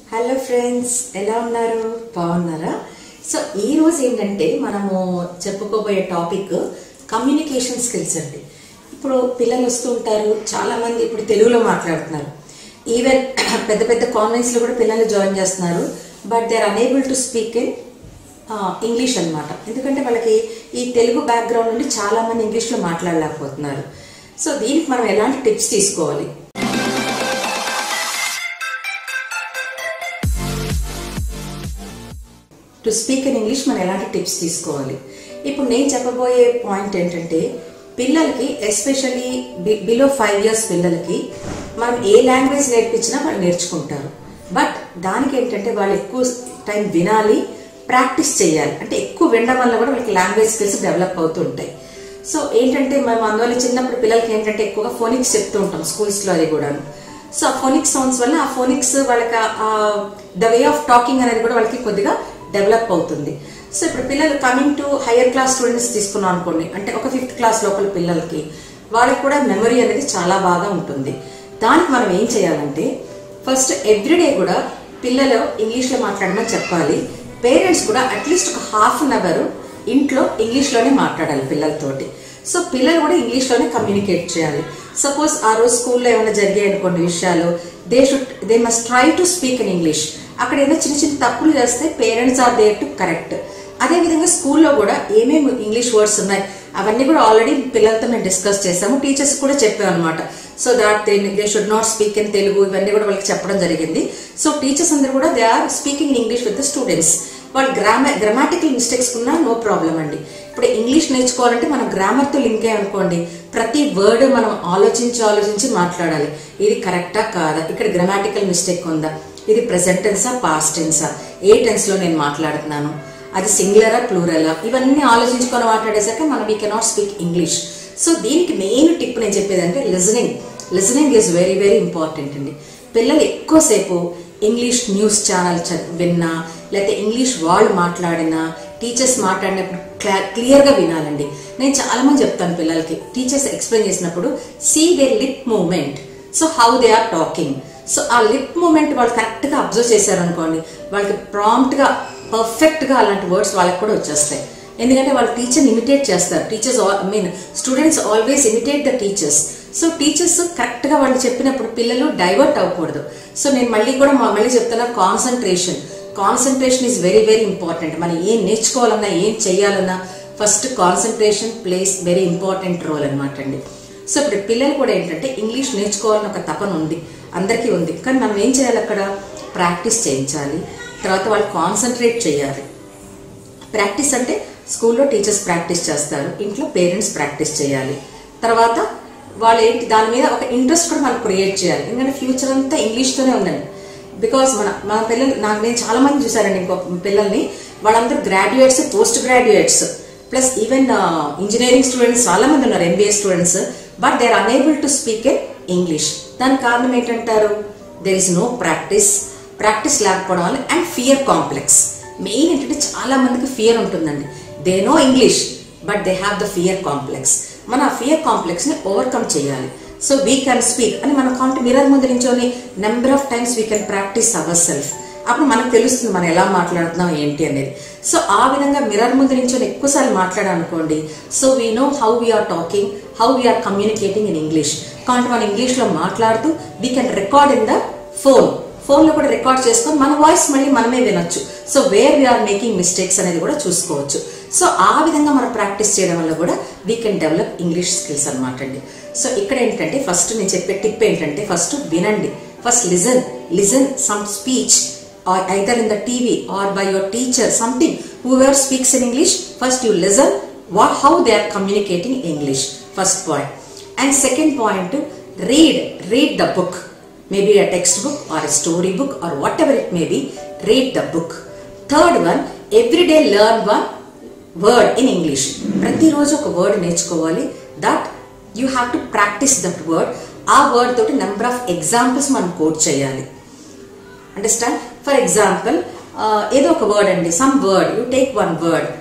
Hello friends ఎలా ఉన్నారు బాగున్నారా సో ఈ రోజు ఏంటంటే మనము చెప్పుకోబోయే టాపిక్ కమ్యూనికేషన్ స్కిల్స్ అండి ఇప్పుడు పిల్లలు వస్తూ ఉంటారు చాలా మంది ఇప్పుడు తెలుగులో మాట్లాడుతున్నారు ఈవెన్ పెద్ద పెద్ద కాన్వెంట్స్ లో కూడా పిల్లలు జాయిన్ చేస్తున్నారు but they are unable to speak in English అన్నమాట ఎందుకంటే వాళ్ళకి ఈ తెలుగు బ్యాక్గ్రౌండ్ నుండి చాలా మంది ఇంగ్లీష్లో మాట్లాడలేకపోతున్నారు సో దీనికి మనం ఎలాంటి టిప్స్ తీసుకోవాలి టు స్పీక్ ఇన్ ఇంగ్లీష్ మనం ఎలాంటి టిప్స్ తీసుకోవాలి ఇప్పుడు నేను చెప్పబోయే పాయింట్ ఏంటంటే పిల్లలకి ఎస్పెషల్లీ బిలో ఫైవ్ ఇయర్స్ పిల్లలకి మనం ఏ లాంగ్వేజ్ నేర్పించినా వాళ్ళు నేర్చుకుంటారు బట్ దానికి ఏంటంటే వాళ్ళు ఎక్కువ టైం వినాలి ప్రాక్టీస్ చేయాలి అంటే ఎక్కువ వినడం వల్ల కూడా వాళ్ళకి లాంగ్వేజ్ స్కిల్స్ డెవలప్ అవుతూ ఉంటాయి సో ఏంటంటే మనం అందువల్ల చిన్నప్పుడు పిల్లలకి ఏంటంటే ఎక్కువగా ఫోనిక్స్ చెప్తూ ఉంటాం స్కూల్స్లో అది కూడాను సో ఆ ఫోనిక్స్ సౌండ్స్ వల్ల ఆ ఫోనిక్స్ వాళ్ళకి ద వే ఆఫ్ టాకింగ్ అనేది కూడా వాళ్ళకి కొద్దిగా డెవలప్ అవుతుంది సో ఇప్పుడు పిల్లలు coming to higher class students తీసుకున్నాం అనుకోండి అంటే ఒక ఫిఫ్త్ క్లాస్ లోపల పిల్లలకి వాళ్ళకి కూడా మెమరీ అనేది చాలా బాగా ఉంటుంది దానికి మనం ఏం చేయాలంటే ఫస్ట్ ఎవ్రీడే కూడా పిల్లలు ఇంగ్లీష్లో మాట్లాడమని చెప్పాలి పేరెంట్స్ కూడా అట్లీస్ట్ ఒక హాఫ్ అన్ అవర్ ఇంట్లో ఇంగ్లీష్లోనే మాట్లాడాలి పిల్లలతోటి సో పిల్లలు కూడా ఇంగ్లీష్లోనే కమ్యూనికేట్ చేయాలి సపోజ్ ఆ రోజు స్కూల్లో ఏమైనా జరిగాయి అనుకోండి విషయాలు they should they must try to speak in English అక్కడ ఏదో చిన్న చిన్న తప్పులు చేస్తే parents are there to correct అదేవిధంగా స్కూల్లో కూడా ఏమేమి ఇంగ్లీష్ వర్డ్స్ ఉన్నాయి అవన్నీ కూడా ఆల్రెడీ పిల్లలతో మేము డిస్కస్ చేసాము టీచర్స్ కూడా చెప్పాం అనమాట so that they they should not speak in Telugu ఇవన్నీ కూడా వాళ్ళకి చెప్పడం జరిగింది సో టీచర్స్ అందరూ కూడా they are speaking in English with the students వాళ్ళు గ్రామర్ గ్రామాటికల్ మిస్టేక్స్ ఉన్నా నో ప్రాబ్లం అండి ఇప్పుడు ఇంగ్లీష్ నేర్చుకోవాలంటే మనం గ్రామర్తో లింక్ అయ్యి అనుకోండి ప్రతి వర్డ్ మనం ఆలోచించి ఆలోచించి మాట్లాడాలి ఇది కరెక్టా కాదా ఇక్కడ గ్రామాటికల్ మిస్టేక్ ఉందా ఇది ప్రెసెంట్ టెన్సా పాస్ట్ టెన్సా ఏ టెన్స్ లో నేను మాట్లాడుతున్నాను అది సింగులరా ప్లూరలా ఇవన్నీ ఆలోచించుకొని మాట్లాడేసరికి మనం we cannot speak English so దీనికి మెయిన్ టిప్ నేను చెప్పేది అంటే listening listening is very very important అండి పిల్లలు ఎక్కువసేపు ఇంగ్లీష్ న్యూస్ ఛానల్ విన్నా లేకపోతే ఇంగ్లీష్ వాళ్ళు మాట్లాడినా టీచర్స్ మాట్లాడినప్పుడు క్లియర్గా వినాలండి నేను చాలా మంది చెప్తాను పిల్లలకి టీచర్స్ ఎక్స్ప్లెయిన్ చేసినప్పుడు see the lip movement so how they are talking so ఆ లిప్ మూమెంట్ వాళ్ళు కరెక్ట్గా అబ్జర్వ్ చేశారనుకోండి వాళ్ళకి ప్రాంప్ట్గా పర్ఫెక్ట్గా అలాంటి వర్డ్స్ వాళ్ళకి కూడా వచ్చేస్తాయి ఎందుకంటే వాళ్ళు టీచర్ని ఇమిటేట్ చేస్తారు teachers I mean students always imitate the teachers so teachers కరెక్ట్గా వాళ్ళు చెప్పినప్పుడు పిల్లలు డైవర్ట్ అవ్వకూడదు సో నేను మళ్ళీ కూడా మళ్ళీ చెప్తున్నా concentration concentration is very very important మనం ఏం నేర్చుకోవాలన్నా ఏం చేయాలన్నా first concentration place very important role అనమాట అండి సో ఇప్పుడు పిల్లలు కూడా ఏంటంటే ఇంగ్లీష్ నేర్చుకోవాలని ఒక తపన ఉంది అందరికీ ఉంది కానీ మనం ఏం చేయాలి అక్కడ ప్రాక్టీస్ చేయించాలి తర్వాత వాళ్ళు కాన్సన్ట్రేట్ చేయాలి ప్రాక్టీస్ అంటే స్కూల్లో టీచర్స్ ప్రాక్టీస్ చేస్తారు ఇంట్లో పేరెంట్స్ ప్రాక్టీస్ చేయాలి తర్వాత వాళ్ళు ఏంటి దాని మీద ఒక ఇంట్రెస్ట్ కూడా మనం క్రియేట్ చేయాలి ఎందుకంటే ఫ్యూచర్ అంతా ఇంగ్లీష్తోనే ఉందండి బికాస్ మన మన పిల్లలు నాకు నేను చాలా మంది చూసారండి ఇంకో పిల్లల్ని వాళ్ళందరూ graduates post graduates plus even engineering students చాలా మంది ఉన్నారు MBA students but they are unable to speak in English దానికి కారణం ఏంటంటారు there is no practice practice లేకపోవడం వల్ల అండ్ ఫియర్ కాంప్లెక్స్ మెయిన్ ఏంటంటే చాలా మందికి ఫియర్ ఉంటుందండి they know English but they have the fear complex మన ఆ ఫియర్ కాంప్లెక్స్ ని ఓవర్కమ్ చేయాలి సో వీ కెన్ స్పీక్ అని మనం కాంటే మిర్రర్ ముందు నించొని number of times we can practice our self అప్పుడు మనకు తెలుస్తుంది మనం ఎలా మాట్లాడుతున్నాం ఏంటి అనేది సో ఆ విధంగా మిర్రర్ ముందు నించొని ఎక్కువసార్లు మాట్లాడాలనుకోండి so we know how we're talking how we're communicating in English కాబట్టి మనం ఇంగ్లీష్లో మాట్లాడుతూ we can record in the phone ఫోన్లో కూడా రికార్డ్ చేసుకొని మన వాయిస్ మళ్ళీ మనమే వినొచ్చు so where we're making mistakes అనేది కూడా చూసుకోవచ్చు సో ఆ విధంగా మనం ప్రాక్టీస్ చేయడం వల్ల కూడా we can develop English skills అనమాట అండి సో ఇక్కడ ఏంటంటే ఫస్ట్ నేను చెప్పే టిప్ ఏంటంటే ఫస్ట్ వినండి first listen listen some speech or either in the TV or by your teacher something whoever speaks in English first you listen what how they are communicating English first point and second point read read the book maybe a textbook or a storybook or whatever it may be, read the book. Third one, every day learn one word in English. ప్రతిరోజు ఒక word నేర్చుకోవాలి that you have to practice that word ఆ word తోటి number of examples మనం quote చేయాలి understand for example ఏదో ఒక word అండి some word you take one word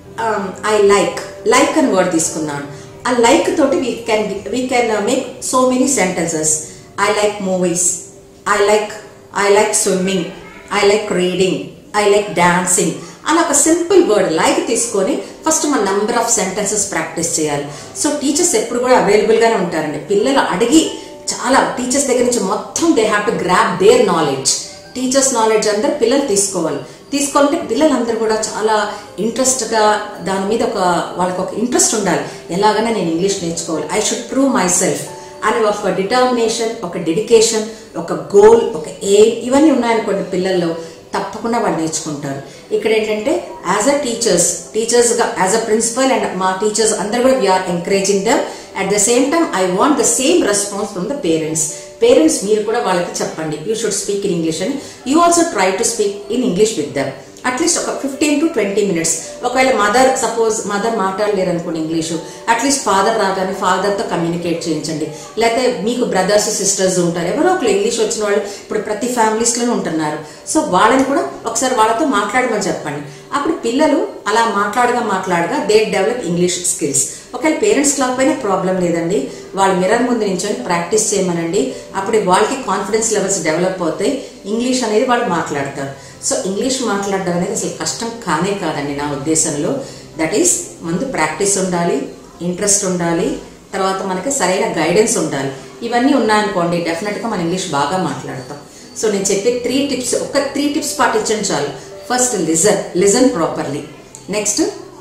I like like అని వర్డ్ తీసుకున్నాను ఆ లైక్ తోటి we can we can make so many sentences I like movies I like I like swimming I like reading I like dancing అలా ఒక simple word like తీసుకొని first మన number of sentences practice చేయాలి so teachers ఎప్పుడు కూడా available గానే ఉంటారండి పిల్లలు అడిగి చాలా టీచర్స్ దగ్గర నుంచి మొత్తం they have to grasp their knowledge teachers knowledge అందరు పిల్లలు తీసుకోవాలి తీసుకోవాలంటే పిల్లలందరూ కూడా చాలా ఇంట్రెస్ట్గా దాని మీద ఒక వాళ్ళకి ఒక ఇంట్రెస్ట్ ఉండాలి ఎలాగైనా నేను ఇంగ్లీష్ నేర్చుకోవాలి I should prove my self అని ఒక డిటర్మినేషన్ ఒక డెడికేషన్ ఒక గోల్ ఒక ఎయిమ్ ఇవన్నీ ఉన్నాయనుకోండి పిల్లల్లో తప్పకుండా వాళ్ళు నేర్చుకుంటారు ఇక్కడ ఏంటంటే యాజ్ అ టీచర్స్ టీచర్స్గా యాజ్ అ ప్రిన్సిపల్ అండ్ మా టీచర్స్ అందరు కూడా we're encouraging them at the same time I want the same response from the parents parents మీరు కూడా వాళ్ళకి చెప్పండి you should speak in English అని you also try to speak in English with them at least ఒక fifteen to twenty minutes ఒకవేళ mother suppose mother మాట్లాడలేరు అనుకోండి English at least father రాగానే ఫాదర్తో కమ్యూనికేట్ చేయించండి లేకపోతే మీకు బ్రదర్స్ సిస్టర్స్ ఉంటారు ఎవరో ఒకరు ఇంగ్లీష్ వచ్చిన వాళ్ళు ఇప్పుడు ప్రతి ఫ్యామిలీస్లోనే ఉంటున్నారు సో వాళ్ళని కూడా ఒకసారి వాళ్ళతో మాట్లాడమని చెప్పండి అప్పుడు పిల్లలు అలా మాట్లాడగా మాట్లాడగా దే డెవలప్ ఇంగ్లీష్ స్కిల్స్ ఒకవేళ పేరెంట్స్ కాకపోయినా ప్రాబ్లం లేదండి వాళ్ళు మిర్రర్ ముందు నించొని ప్రాక్టీస్ చేయమనండి అప్పుడు వాళ్ళకి కాన్ఫిడెన్స్ లెవెల్స్ డెవలప్ అవుతాయి ఇంగ్లీష్ అనేది వాళ్ళు మాట్లాడతారు సో ఇంగ్లీష్ మాట్లాడడం అనేది అసలు కష్టం కానే కాదండి నా ఉద్దేశంలో దట్ ఈస్ ముందు ప్రాక్టీస్ ఉండాలి ఇంట్రెస్ట్ ఉండాలి తర్వాత మనకి సరైన గైడెన్స్ ఉండాలి ఇవన్నీ ఉన్నాయనుకోండి డెఫినెట్గా మనం ఇంగ్లీష్ బాగా మాట్లాడతాం సో నేను చెప్పే త్రీ టిప్స్ ఒక త్రీ టిప్స్ పాటించండి చాలు first listen listen properly next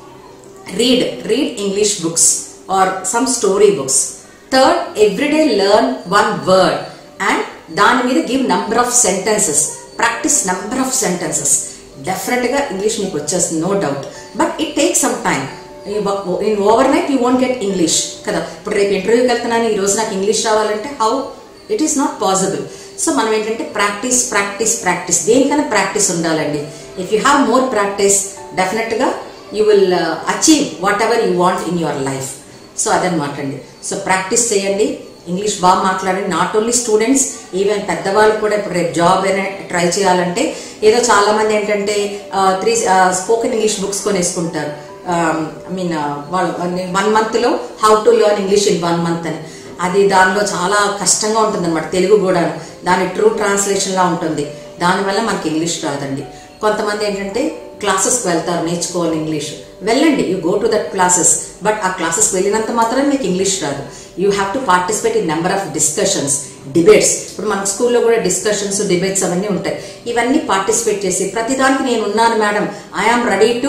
read read English books or some story books third everyday learn one word and దాని మీద give number of sentences practice number of sentences డెఫినెట్గా English మీకు వచ్చేస్తుంది no doubt but it take some time in overnight you won't get English కదా ఇప్పుడు రేపు ఇంటర్వ్యూకి వెళ్తున్నాను ఈ రోజు నాకు ఇంగ్లీష్ రావాలంటే how it is not possible so మనం ఏంటంటే ప్రాక్టీస్ ప్రాక్టీస్ ప్రాక్టీస్ దేనికైనా ప్రాక్టీస్ ఉండాలండి if you have more practice డెఫినెట్గా you will achieve whatever you want in your life so అదనమాట అండి సో ప్రాక్టీస్ చేయండి ఇంగ్లీష్ బాగా మాట్లాడండి నాట్ ఓన్లీ స్టూడెంట్స్ ఈవెన్ పెద్దవాళ్ళు కూడా ఇప్పుడు రేపు జాబ్ అయినా ట్రై చేయాలంటే ఏదో చాలా మంది ఏంటంటే త్రీ స్పోకెన్ ఇంగ్లీష్ బుక్స్ కొనేసుకుంటారు ఐ మీన్ వాళ్ళు వన్ మంత్లో how to learn English in one month అని అది దానిలో చాలా కష్టంగా ఉంటుంది అనమాట తెలుగు కూడా దాని ట్రూ ట్రాన్స్లేషన్లా ఉంటుంది దానివల్ల మనకి ఇంగ్లీష్ రాదండి కొంతమంది ఏంటంటే క్లాసెస్కి వెళ్తారు నేర్చుకోవాలి ఇంగ్లీష్ వెళ్ళండి you go to that classes but ఆ క్లాసెస్కి వెళ్ళినంత మాత్రమే మీకు ఇంగ్లీష్ రాదు you have to participate in number of discussions debates ఇప్పుడు మన స్కూల్లో కూడా డిస్కషన్స్ డిబేట్స్ అవన్నీ ఉంటాయి ఇవన్నీ పార్టిసిపేట్ చేసి ప్రతిదానికి నేను ఉన్నాను madam I am ready to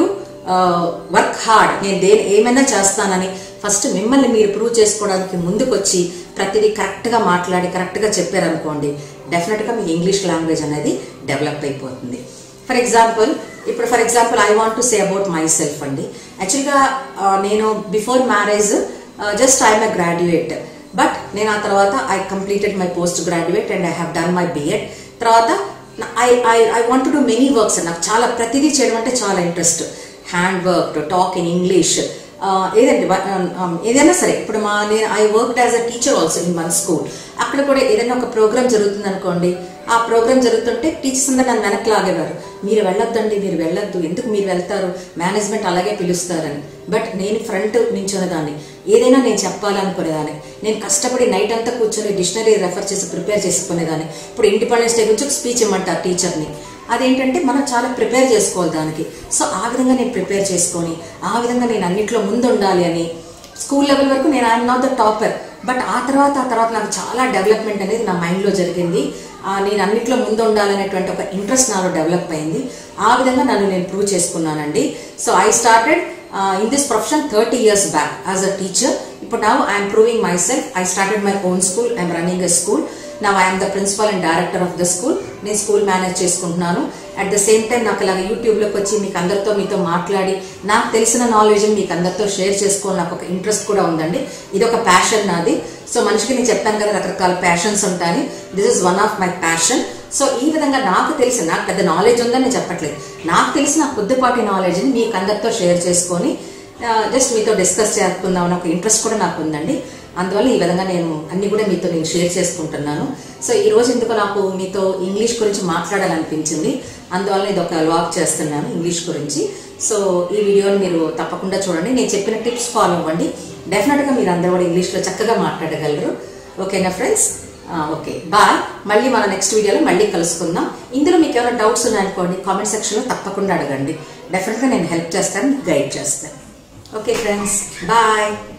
work hard నేను దేని ఏమైనా చేస్తానని ఫస్ట్ మిమ్మల్ని మీరు ప్రూవ్ చేసుకోవడానికి ముందుకొచ్చి ప్రతిదీ కరెక్ట్గా మాట్లాడి కరెక్ట్గా చెప్పారనుకోండి డెఫినెట్గా మీ ఇంగ్లీష్ లాంగ్వేజ్ అనేది డెవలప్ అయిపోతుంది ఫర్ ఎగ్జాంపుల్ ఇప్పుడు for example I want to say about my self అండి యాక్చువల్గా నేను before marriage just I'm a graduate but నేను ఆ తర్వాత I completed my post graduate and I have done my B Ed తర్వాత I I I want do many works నాకు చాలా ప్రతిదీ చేయడం అంటే చాలా interest hand work talk in English ఏదండి ఏదైనా సరే ఇప్పుడు మా నేను I work as a teacher also in one school అక్కడ కూడా ఏదైనా ఒక ప్రోగ్రామ్ జరుగుతుంది అనుకోండి ఆ ప్రోగ్రామ్ జరుగుతుంటే టీచర్స్ అందరూ నన్ను వెనక్కి లాగేవారు మీరు వెళ్ళొద్దండి మీరు వెళ్ళొద్దు ఎందుకు మీరు వెళ్తారు మేనేజ్మెంట్ అలాగే పిలుస్తారని బట్ నేను ఫ్రంట్ నించున్నదాన్ని ఏదైనా నేను చెప్పాలనుకునేదాన్ని నేను కష్టపడి నైట్ అంతా కూర్చొని డిక్షనరీ రెఫర్ చేసి ప్రిపేర్ చేసుకునేదాన్ని ఇప్పుడు ఇండిపెండెన్స్ డే గురించి ఒక స్పీచ్ ఇమ్మంటారు టీచర్ని అదేంటంటే మనం చాలా ప్రిపేర్ చేసుకోవాలి దానికి సో ఆ విధంగా నేను ప్రిపేర్ చేసుకొని ఆ విధంగా నేను అన్నింటిలో ముందు ఉండాలి అని స్కూల్ లెవెల్ వరకు నేను I'm not the topper but ఆ తర్వాత ఆ తర్వాత నాకు చాలా డెవలప్మెంట్ అనేది నా మైండ్లో జరిగింది నేను అన్నింటిలో ముందు ఉండాలనేటువంటి ఒక ఇంట్రెస్ట్ నాలో డెవలప్ అయింది ఆ విధంగా నన్ను నేను ప్రూవ్ చేసుకున్నానండి so I started in this profession thirty years back as a teacher ఇప్పుడు now I'm proving my self I started my own school I'm running a school now I'm the principal and director of the school నేను school manage చేసుకుంటున్నాను at the same time నాకు అలాగే యూట్యూబ్లోకి వచ్చి మీకు అందరితో మీతో మాట్లాడి నాకు తెలిసిన నాలెడ్జ్ మీకు అందరితో షేర్ చేసుకోవాలి నాకు ఒక ఇంట్రెస్ట్ కూడా ఉందండి ఇది ఒక ప్యాషన్ నాది సో మనిషికి నేను చెప్పాను కదా రకరకాల ప్యాషన్స్ ఉంటాయని this is one of my passion so ఈ విధంగా నాకు తెలిసిన నాకు పెద్ద నాలెడ్జ్ ఉందని నేను చెప్పట్లేదు నాకు తెలిసిన కొద్దిపాటి నాలెడ్జ్ని మీకు అందరితో షేర్ చేసుకొని జస్ట్ మీతో డిస్కస్ చేసుకుందాం అనే ఒక ఇంట్రెస్ట్ కూడా నాకు ఉందండి అందువల్ల ఈ విధంగా నేను అన్ని కూడా మీతో నేను షేర్ చేసుకుంటున్నాను సో ఈ రోజు ఎందుకు నాకు మీతో ఇంగ్లీష్ గురించి మాట్లాడాలనిపించింది అందువల్ల ఇది ఒక లాగ్ చేస్తున్నాను ఇంగ్లీష్ గురించి సో ఈ వీడియోని మీరు తప్పకుండా చూడండి నేను చెప్పిన టిప్స్ ఫాలో అవ్వండి డెఫినెట్గా మీరు అందరూ కూడా ఇంగ్లీష్లో చక్కగా మాట్లాడగలరు ఓకేనా ఫ్రెండ్స్ ఓకే బాయ్ మళ్ళీ మన నెక్స్ట్ వీడియోలో మళ్ళీ కలుసుకుందాం ఇందులో మీకు ఏమైనా డౌట్స్ ఉన్నాయనుకోండి కామెంట్ సెక్షన్లో తప్పకుండా అడగండి డెఫినెట్గా నేను హెల్ప్ చేస్తాను గైడ్ చేస్తాను ఓకే ఫ్రెండ్స్ బాయ్